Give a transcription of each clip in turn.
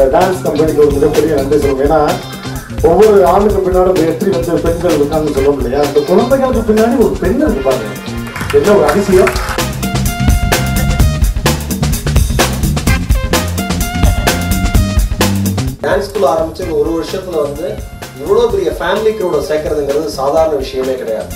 Dance கம்பெனிக்கு ஒரு மிகப்பெரிய நன்றி சொல்லுவோம் ஏன்னா ஒவ்வொரு ஆணுக்கு பின்னாடி வெற்றி வந்து பெண்கள் இருக்காங்கன்னு சொல்ல இல்லையா அந்த குழந்தைகளுக்கு பின்னாடி ஒரு பெண் இருக்கு பாருங்க என்ன ஒரு அதிசயம் டான்ஸ் ஸ்கூல் ஆரம்பிச்சு இந்த ஒரு வருஷத்துல வந்து இவ்வளோ பெரிய ஃபேமிலி க்ரௌட சேர்க்கறதுங்கிறது சாதாரண விஷயமே கிடையாது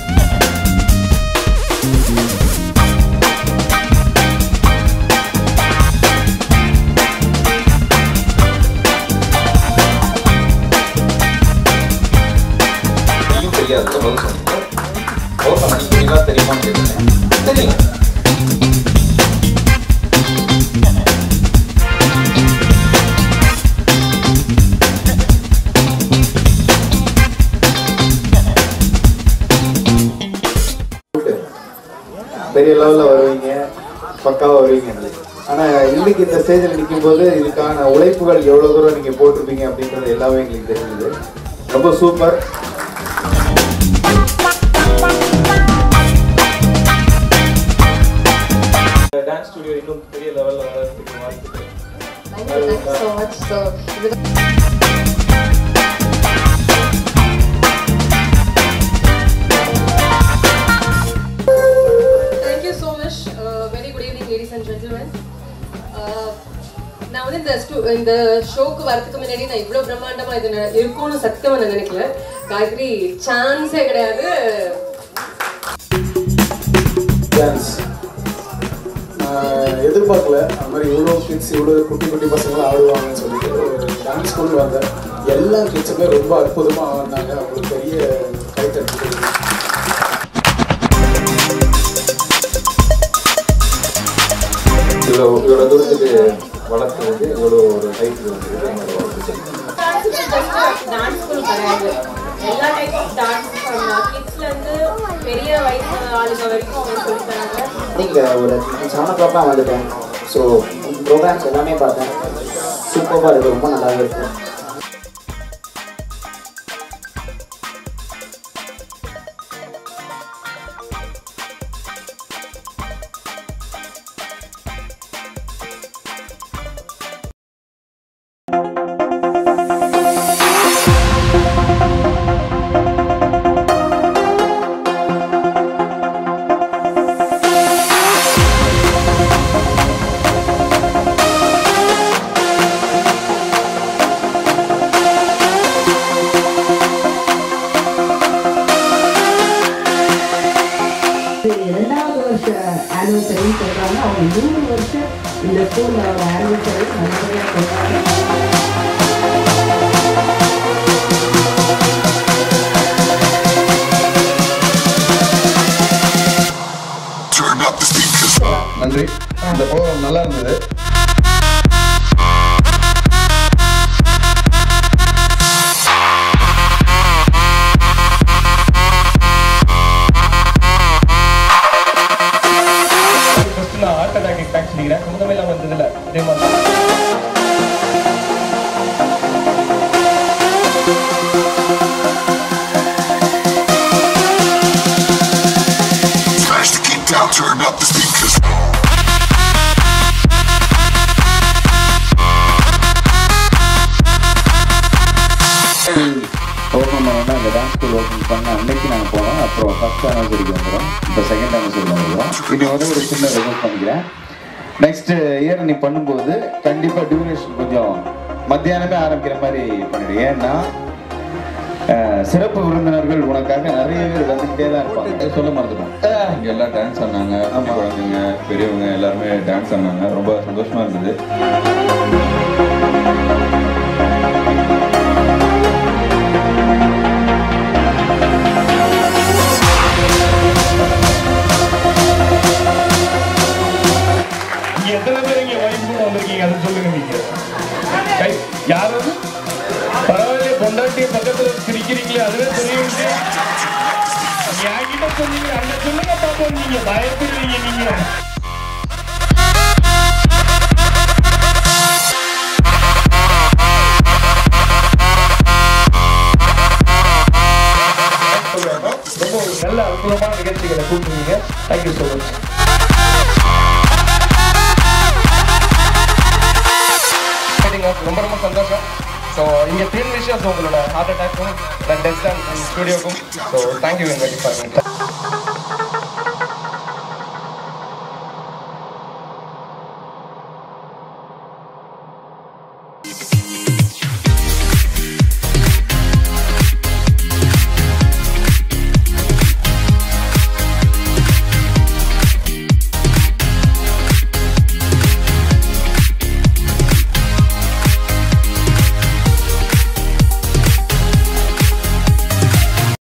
தெரியும் தெரியாது பதில் சொன்னீங்க கௌதம் நீங்க தெளிவா தெரியுமான்னு கேட்டேன் தெரியும் பெரிய லெவலில் வருவீங்க பக்காவாக வருவீங்க ஆனால் இன்னைக்கு இந்த ஸ்டேஜில் நிற்கும்போது இதுக்கான உழைப்புகள் எவ்வளோ தூரம் நீங்கள் போட்டிருப்பீங்க அப்படின்றது எல்லாமே எங்களுக்கு தெரியுது ரொம்ப சூப்பர் டான்ஸ் ஸ்டுடியோ இன்னும் பெரிய லெவலில் வளர்றதுக்கு வாழ்த்துக்கள் Thank you, thank you so much. So, இது Thank you so much. Uh, very good evening, ladies and gentlemen. Uh, நான் வந்து இந்த ஸ்டூ இந்த ஷோக்கு வரதுக்கு முன்னாடி நான் இவ்வளோ பிரம்மாண்டமாக இது ந- இருக்கும்னு சத்தியமாக நான் நினைக்கல காயத்ரி சான்ஸே கிடையாது டான்ஸ் நான் எதிர்பார்க்கல அந்த மாதிரி இவ்வளோ கிட்ஸ் இவ்வளோ குட்டி குட்டி பசங்களாம் ஆடுவாங்கன்னு சொல்லிட்டு டான்ஸ் ஸ்கூல் வந்தேன் எல்லா கிட்ஸுமே ரொம்ப அற்புதமாக ஆடினாங்க அவங்களுக்கு பெரிய கைத்தட்டு இவ்வளோ இவ்வளோ தூரத்துக்கு வளர்த்துறது இவ்வளோ ஒரு டைட்டில் வந்து என்னோட வாழ்த்துக்கள். டான்ஸ் ஸ்கூல் கிடையாது எல்லா டைப் ஆஃப் டான்ஸ் கிட்ஸ்ல இருந்து பெரிய வயசு ஆளுங்க வரைக்கும் அவங்க சொல்லி தராங்க நீங்கள் ஒரு செவன் ஓ கிளாக்லாம் வந்துட்டேன் ஸோ ப்ரோக்ராம்ஸ் எல்லாமே பார்த்தேன் சூப்பராக இருக்குது ரொம்ப நல்லாவே இருக்கு இரண்டாவது வருஷ ஆனிவர்சரின்னு சொல்றாங்க அவங்க மூணு வருஷம் இந்த ஸ்கூல்ல ஒரு ஆனிவர்சரி நல்லபடியாக கொண்டாடுறாங்க நன்றி இந்த ப்ரோக்ராம் நல்லா இருந்தது ஃபர்ஸ்ட் நான் ஹார்ட் அட்டாக் பேக் சொல்லிக்கிறேன் சம்மந்தமே இல்லாமல் வந்ததில்ல இதே மாதிரி தான். ஓப்பன் பண்ணோன்னா இந்த டான்ஸ் ஸ்கூல் ஓப்பன் பண்ண அன்னைக்கு நாங்கள் போனோம் அப்புறம் ஃபர்ஸ்ட் ஆனிவர்சரிக்கு வந்துடும் இப்போ செகண்ட் ஆனிவர்சரி வந்துடும் இனி வந்து ஒரு சின்ன ரெக்வஸ்ட் பண்ணிக்கிறேன் நெக்ஸ்ட் இயர் நீ பண்ணும்போது கண்டிப்பாக டியூரேஷன் கொஞ்சம் மத்தியானமே ஆரம்பிக்கிற மாதிரி பண்ணிடு ஏன்னா அஹ், சிறப்பு விருந்தினர்கள் உனக்காக நிறைய பேர் வந்துக்கிட்டே தான் இருப்பாங்க சொல்ல மறந்துட்டோம் இங்க எல்லாம் டான்ஸ் ஆடினாங்க குட்டி குழந்தைங்க பெரியவங்க எல்லாருமே டான்ஸ் ஆடினாங்க ரொம்ப சந்தோஷமா இருந்தது இங்க எத்தனை பேர் இங்க ஒய்ஃப் கூட வந்திருக்கீங்க அதை சொல்லுங்க நீங்க கை யாராவது பரவாயில்லையே பொண்டாட்டிய பக்கத்துல சிரிக்கிறீங்களே அதுவே தெரியும் என்கிட்ட சொன்னீங்க அங்க சொல்லுங்க பாப்போம் நீங்க பயப்படுறீங்க நீங்க ரொம்ப ஒரு நல்ல அற்புதமான நிகழ்ச்சிகளை கூப்பிட்டுருக்கீங்க தேங்க்யூ ஸோ மச் ரொம்ப ரொம்ப சந்தோஷம் ஸோ இங்கே த்ரீ விஷயஸ் உங்களோட ஹார்ட் அட்டாக்கும் டெஸ்ட் அண்ட் ஸ்டுடியோக்கும் so thank you very much for